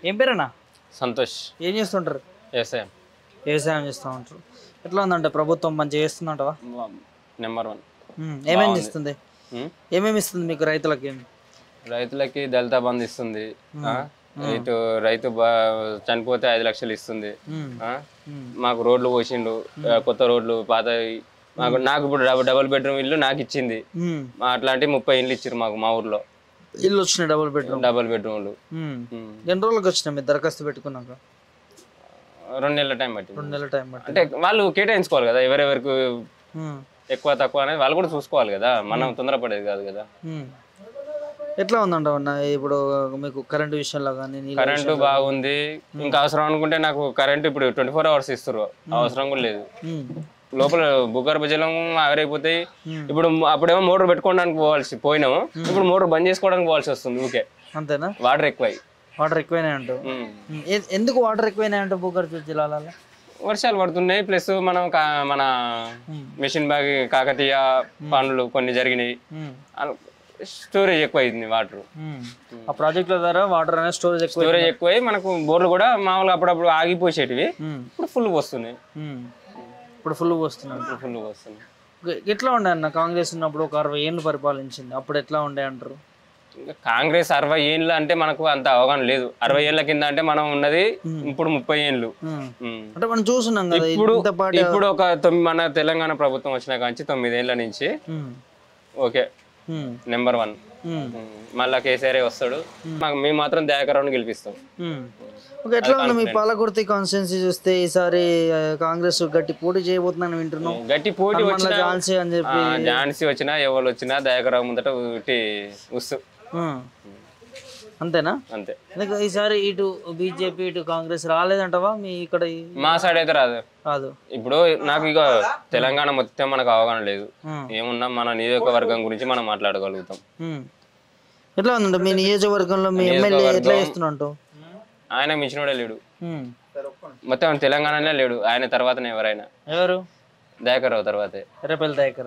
ఏం పేరన్నా సంతోష్ ఏం చేస్తుంటారు వ్యవసాయం వ్యవసాయం చేస్తూ ఉంటారు ఎట్లా ఉందంటే ప్రభుత్వం మంచిగా చేస్తుందంటవా నెంబర్ వన్ ఉమ్, ఏమేమి ఇస్తుంది ఉమ్. ఏమేమి ఇస్తుంది మీకు రైతులకి ఏమి రైతులకి దళిత బంధు ఇస్తుంది ఆ? ఇటు రైతు బా చనిపోతే ఐదు లక్షలు ఇస్తుంది ఉమ్, ఆ? ఉమ్, మాకు రోడ్లు పోసిండు ఆ, కొత్త రోడ్లు పాత మాకు నాకు ఇప్పుడు డబుల్ డబుల్ బెడ్రూమ్ ఇల్లు నాకు ఇచ్చింది ఉమ్. మా అట్లాంటి ముప్పై ఇల్లు ఇచ్చారు మాకు మా ఊర్లో ఇల్లు వచ్చినాయి డబుల్ బెడ్రూమ్ డబుల్ బెడ్రూమ్లు ఉమ్. ఉమ్. ఎన్ని రోజులకు వచ్చినాయి మీరు దరఖాస్తు పెట్టుకున్నాక రెండు నెలల టైం పట్టింది రెండు నెలల టైం బట్టి అంటే వాళ్ళు కేటాయించుకోవాలి కదా ఎవరెవరికి ఉమ్, ఎక్కువ తక్కువ అనేది వాళ్ళు కూడా చూసుకోవాలి కదా మనం తొందరపడేది కాదు కదా ఉమ్. ఎట్లా ఉందంట అన్న ఇప్పుడు మీకు కరెంటు విషయంలో కానీ నీళ్ళ కరెంటు బాగుంది ఇంకా అవసరం అనుకుంటే నాకు కరెంట్ ఇప్పుడు ట్వంటీ ఫోర్ అవర్స్ ఇస్తారు అవసరం కూడా లేదు ఉమ్, లోపల భూగర్భ జలం ఆవిరైపోతాయి ఇప్పుడు అప్పుడేమో మోటార్ పెట్టుకోవడానికి పోవాల్సి పోయినాము ఇప్పుడు మోటార్ బంద్ చేసుకోవడానికి పోవాల్సి వస్తుంది ఊకే అంతేనా వాటర్ ఎక్కువ వాటర్ ఎక్కువైనాయి అంటూ ఉమ్, ఎ- ఎందుకు వాటర్ ఎక్కువైనాయి అంటూ భూగర్భ జిల్లాలలో వర్షాలు పడుతున్నాయి ప్లస్ మనం కా- మన మిషన్ బ్యాగ్ కాకతీయ పనులు కొన్ని జరిగినాయి ఉమ్, స్టోరేజ్ ఎక్కువ అయింది వాటర్ ఉమ్. ఆ ప్రాజెక్టుల ద్వారా వాటర్ అనేది స్టోరేజ్ ఎక్కువ స్టోరేజ్ ఎక్కువై మనకు బోర్లు కూడా మామూలుగా అప్పుడప్పుడు ఆగిపోసేటివి ఉమ్, ఇప్పుడు ఫుల్ వస్తున్నాయి ఉమ్. ఇప్పుడు ఫుల్ వస్తున్నాడు ఇప్పుడు ఫుల్ వస్తున్నాయి ఎట్లా ఉండే అన్న కాంగ్రెస్ ఉన్నప్పుడు ఒక అరవై ఏళ్ళు పరిపాలించింది అప్పుడు ఎట్లా ఉండే అంటారు ఇంకా కాంగ్రెస్ అరవై ఏళ్ళు అంటే మనకు అంత అవగాహన లేదు అరవై ఏళ్ళ కింద అంటే మనం ఉన్నది ఇప్పుడు ముప్పై ఏళ్ళు ఉమ్. ఉమ్. అంటే మనం చూస్తున్నాం కదా ఇప్పుడు ఇంత పాటు ఇప్పుడు ఒక తొమ్మిది మన తెలంగాణ ప్రభుత్వం వచ్చిన కాంచి తొమ్మిదేళ్ల నుంచి um, okay um, number one um, మళ్ళా కేసీఆర్ వస్తాడు మాకు మేము మాత్రం దయాకరావుని గెలిపిస్తాం ఉమ్. ఓకే ఎట్లా ఉంది మీ పాలకుర్తి కాన్స్టిట్యున్సీ చూస్తే ఈసారి ఆ, కాంగ్రెస్ గట్టి పోటీ చేయబోతుందని వింటున్నాం గట్టి పోటీ మళ్ళీ వచ్చిన ఝాన్సీ అని చెప్పి ఝాన్సీ వచ్చినా ఎవరు వచ్చినా దయాకరావు ముందట ఉట్టి ఉస్సు ఉమ్. అంతేనా అంతే ఎందుకు ఈసారి ఇటు బీజేపీ ఇటు కాంగ్రెస్ రాలేదంటవా మీ ఇక్కడ ఈ- మా సైడ్ అయితే రాదు రాదు ఇప్పుడు నాకు ఇక తెలంగాణ మొత్తం మనకు అవగాహన లేదు ఉమ్, ఏమున్నా మన నియోజకవర్గం గురించి మనం మాట్లాడగలుగుతాం ఉమ్. ఎట్లా ఉందండి మీ నియోజకవర్గంలో మీ ఎమ్మెల్యే ఎట్లా చేస్తున్నట్టు ఆయన మించినోడే లేడు మొత్తం తెలంగాణనే లేడు ఆయన తర్వాతనే ఎవరైనా ఎవరు దయాకరావు తర్వాతే ఎర్రపల్లి దయాకర్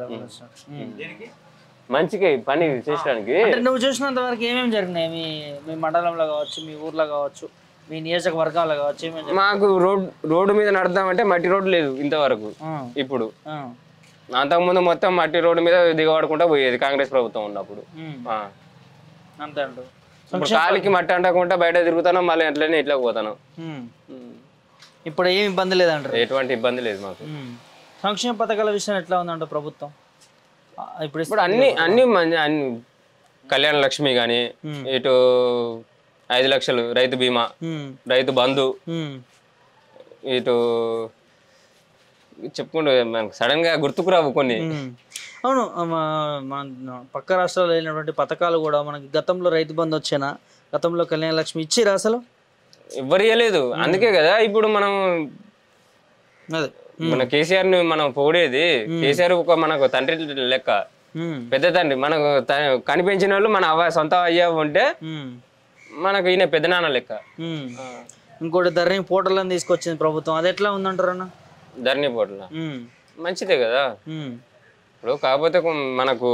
మంచిగా ఈ పని చేసడానికి అంటే నువ్వు చూసినంత వరకు ఏమేమి జరిగినాయి మీ మీ మండలంలో కావచ్చు మీ ఊర్లో కావచ్చు మీ నియోజకవర్గాల్లో కావచ్చు ఏమేమి జరిగినాయి? మాకు రోడ్ రోడ్డు మీద నడదామంటే మట్టి రోడ్డు లేదు ఇంతవరకు ఉమ్, ఇప్పుడు ఉమ్, అంతకుముందు మొత్తం మట్టి రోడ్డు మీద దిగబడుకుంటా పోయేది కాంగ్రెస్ ప్రభుత్వం ఉన్నప్పుడు ఉమ్. ఆ. అంతే అంటూ ఇప్పుడు కాలికి మట్టి అంటకుండా బయట తిరుగుతాను మళ్ళీ అట్లనే ఇట్లా పోతాను ఉమ్. ఇప్పుడు ఏమి ఇబ్బంది లేదంటారు ఎటువంటి ఇబ్బంది లేదు మాకు ఉమ్. సంక్షేమ పథకాల విషయం ఎట్లా ఉందంట ప్రభుత్వం ఆ, ఇప్పుడు ఇస్- ఇప్పుడు అన్ని అన్ని మంచి అన్ని కళ్యాణ లక్ష్మి కానీ ఇటు ఐదు లక్షలు రైతు బీమా ఉమ్, రైతు బంధు ఉమ్, ఇటు చెప్పుకుంటూ మనకు సడన్ గా గుర్తుకు రావు కొన్ని ఉమ్. అవును ఆ, మా- మన పక్క రాష్ట్రాల్లో వెళ్ళినటువంటి పథకాలు కూడా మనకి గతంలో రైతు బంధు వచ్చేనా గతంలో కళ్యాణ లక్ష్మి ఇచ్చిరా అసలు ఎవ్వరు ఇవ్వలేదు అందుకే కదా ఇప్పుడు మనం అదే మన కేసీఆర్ ని మనం పొగిడేది కేసీఆర్ ఒక మనకు తండ్రి లెక్క ఉమ్, పెద్ద తండ్రి మనకు త- కనిపించిన వాళ్ళు మన అవ్వ సొంత అయ్యా ఉంటే ఉమ్, మనకు ఈయన పెద్ద నాన్న లెక్క ఉమ్. ఇంకోటి ధరణి పోటలను తీసుకొచ్చింది ప్రభుత్వం అది ఎట్లా ఉందంటారన్న ధరణి పోట్ల ఉమ్, మంచిదే కదా ఉమ్, ఇప్పుడు కాకపోతే కొం- మనకు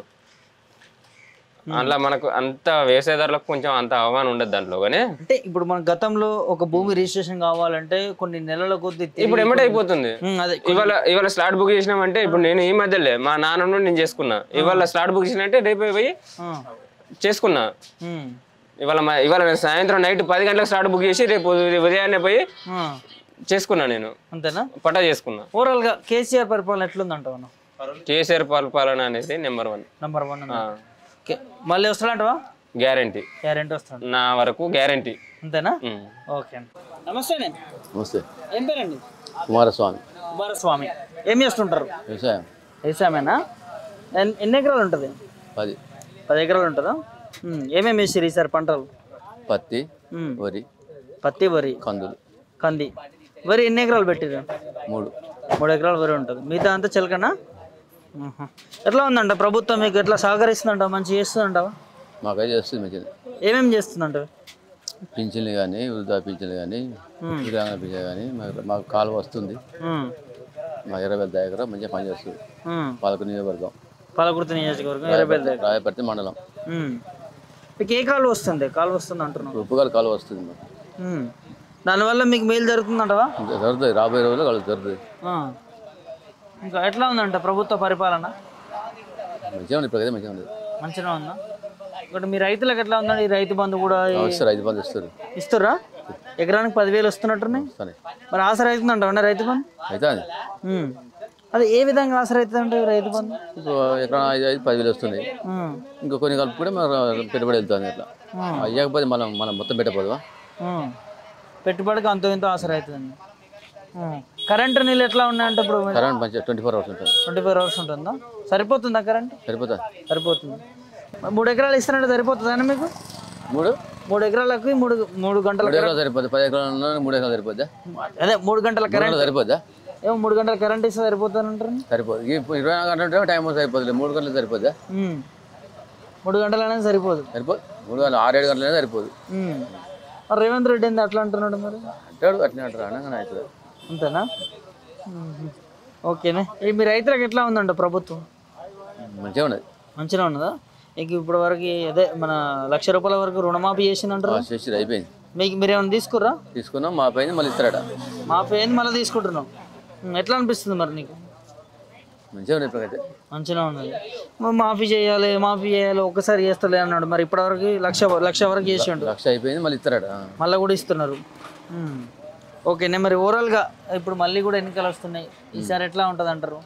అందులో మనకు అంత వ్యవసాయదారులకు కొంచెం అంత అవగాహన ఉండదు దాంట్లో కానీ అంటే ఇప్పుడు మన గతంలో ఒక భూమి రిజిస్ట్రేషన్ కావాలంటే కొన్ని నెలల కొద్ది తిరిగి- ఇప్పుడు ఎమ్మటే అయిపోతుంది ఉమ్, అదే ఇవాళ ఇవాళ స్లాట్ బుక్ చేసినామంటే ఇప్పుడు నేను ఈ మధ్యలే మా నాన్న నుండి నేను చేసుకున్నా ఇవాళ స్లాట్ బుక్ చేసినంటే రేపు పోయి ఆ, చేసుకున్నా ఉమ్, ఇవాళ మా- ఇవాళ నేను సాయంత్రం నైట్ పది గంటలకు స్లాట్ బుక్ చేసి రేపు ఉదయ- ఉదయాన్నే పోయి ఆ, చేసుకున్నా నేను అంతేనా పటా చేసుకున్నా ఓవరాల్ గా కేసీఆర్ పరిపాలన ఎట్లుందంటావు అన్న కేసీఆర్ పరిపాలన అనేది number one number one okay మళ్ళీ వస్తాడంటవా గ్యారంటీ గ్యారెంటీ వస్తాడు నా వరకు గ్యారంటీ అంతేనా ఓకే అండి నమస్తే అండి నమస్తే ఏం పేరండి కుమారస్వామి కుమారస్వామి ఏం చేస్తుంటారు వ్యవసాయం వ్యవసాయమేనా ఎన్- ఎన్ని ఎకరాలు ఉంటుంది పది పది ఎకరాలు ఉంటుందా ఉమ్, ఏమేమి వేసారు ఈసారి పంటలు పత్తి ఉమ్, వరి పత్తి వరి కందులు కంది వరి ఎన్ని ఎకరాలు పెట్టిరు మూడు మూడు ఎకరాలు వరి ఉంటుంది మిగతా అంతా చిలకనా ఆహా. ఎట్లా ఉందంట ప్రభుత్వం మీకు ఎట్లా సహకరిస్తుందంట మంచిగా చేస్తుందంటావా మాకైతే చేస్తుంది మంచిది ఏమేమి చేస్తుందంట పింఛన్లు కానీ వృద్ధా పింఛన్లు కానీ వికలాంగ పింఛన్ కానీ మాకు మాకు కాలువ వస్తుంది ఉమ్, మా ఇరవై వేల దగ్గర మంచిగా పనిచేస్తుంది ఉమ్. పాలక నియోజకవర్గం పాలకుర్తి నియోజకవర్గం ఇరవై వేల దగ్గర రాయపర్తి మండలం ఉమ్. మీకు ఏ కాలు వస్తుంది కాలు వస్తుంది అంటున్నావు ఉప్పుగారు కాలువ వస్తుంది మాకు ఉమ్. దానివల్ల మీకు మేలు జరుగుతుందంటవా ఇంకా జరుగుతుంది రాబోయే రోజుల్లో వాళ్ళు జరుగుతుంది ఆ. ఇంకా ఎట్లా ఉందంట ప్రభుత్వ పరిపాలన మంచిగా ఉంది ఇప్పుడైతే మంచిగా ఉంది మంచిగా ఉందా ఒకటి మీ రైతులకు ఎట్లా ఉందండి ఈ రైతు బంధు కూడా ఈ- వస్తారు ఐదు మంది వస్తారు ఇస్తుర్రా ఎకరానికి పదివేలు వస్తున్నట్టున్నాయి వస్తాయి మరి ఆసర అవుతుందంట రైతు బంధు అయితే అది ఉమ్. అది ఏ విధంగా ఆసర అవుతుందంటే రైతు బంధు ఇప్పుడు ఎక్కడ ఐదు ఐదు పదివేలు వస్తున్నాయి ఉమ్. ఇంకా కొన్ని కలుపుకుంటే మన పెట్టుబడి వెళ్తుంది అట్లా అయ్యకపోతే మనం మనం మొత్తం పెట్టకపోదువా ఉమ్. పెట్టుబడికి అంత ఇంత ఆసర అవుతుంది ఉమ్. కరెంటు నీళ్ళు ఎట్లా ఉన్నాయంటే ఇప్పుడు కరెంట్ మంచిగా ట్వంటీ ఫోర్ అవర్స్ ఉంటుంది ట్వంటీ ఫోర్ అవర్స్ ఉంటుందా సరిపోతుందా కరెంట్ సరిపోతుంది సరిపోతుంది మరి మూడు ఎకరాలు ఇస్తానంటే సరిపోతుందా మీకు మూడు మూడు ఎకరాలకు మూడు మూడు గంటల మూడు ఎకరాలు సరిపోద్ది పది ఎకరాలు ఉన్నా మూడు ఎకరాలు సరిపోద్దా అదే మూడు గంటల మూడు కరెంట్ ఎకరాలు సరిపోద్దా ఏమో మూడు గంటల కరెంట్ ఇస్తే సరిపోతానంటారు సరిపోదు ఇప్పుడు ఇరవై నాలుగు గంటలు ఉంటే టైం సరిపోతుంది మూడు గంటలు సరిపోద్దా ఉమ్. మూడు గంటలు అనేది సరిపోదు సరిపోదు మూడు గంటలు ఆరు ఏడు గంటలనే సరిపోదు ఉమ్. మరి రేవంత్ రెడ్డి ఏంది అట్లా అంటున్నాడు మరి అంటాడు అట్నే అంటారు అనగానే అవుతుంది అంతేనా ఉమ్. ఓకేనే ఈ మీ రైతులకు ఎట్లా ఉందంట ప్రభుత్వం మంచిగా ఉన్నది మంచిగా ఉన్నదా మీకు ఇప్పుడు వరకు అదే మన లక్ష రూపాయల వరకు రుణమాఫీ చేసిందంటారు ఆ, చేసి అయిపోయింది మీకు మీరు ఏమైనా తీసుకుర్రా తీసుకున్నాం మా పైన మళ్ళీ ఇస్తారట మాఫీ అయింది మళ్ళీ తీసుకుంటున్నాం ఉమ్, ఎట్లా అనిపిస్తుంది మరి నీకు మంచిగా ఉన్నది ఇప్పుడైతే మంచిగా ఉన్నది మరి మాఫీ చేయాలి మాఫీ చేయాలి ఒక్కసారి చేస్తలే అన్నాడు మరి ఇప్పటివరకు లక్ష లక్ష వరకు చేసిండు లక్ష అయిపోయింది మళ్ళీ ఇస్తారట ఆ. మళ్ళీ కూడా ఇస్తున్నారు ఉమ్. ఓకేనే మరి ఓవరాల్గా ఇప్పుడు మళ్ళీ కూడా ఎన్నికలు వస్తున్నాయి ఈసారి ఎట్లా ఉంటుంది అంటారు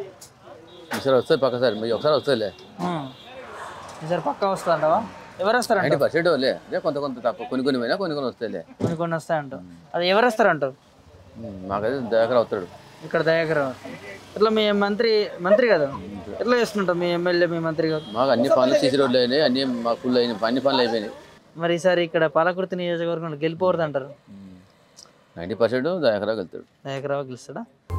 ఈసారి వస్తుంది పక్క సారి మరి ఒకసారి వస్తుందిలే ఉమ్. ఈసారి పక్కా వస్తుందంటావా ఎవరు వస్తారంట నైంటీ పర్సెంట్ లే అదే కొంత కొంత తక్కువ కొన్ని కొన్ని పోయినా కొన్ని కొన్ని వస్తాయిలే కొన్ని కొన్ని వస్తాయంటారు అది ఎవరు వస్తారంటారు ఉమ్, మాకైతే దగ్గర అవుతాడు ఇక్కడ దయాకర్ ఇట్లా మీ మంత్రి మంత్రి కదా ఎట్లా చేస్తుంటారు మీ ఎమ్మెల్యే మీ మంత్రి గారు మాకు అన్ని పనులు సీసీ రోడ్లు అయినాయి అన్ని మా ఫుల్ అయినాయి అన్ని పనులు అయిపోయినాయి మరి ఈసారి ఇక్కడ పాలకుర్తి నియోజకవర్గంలో గెలిపోవద్దు అంటారు నైంటీ పర్సెంట్ దగ్గర వెళ్తాడు దయాకరావు గెలుస్తాడా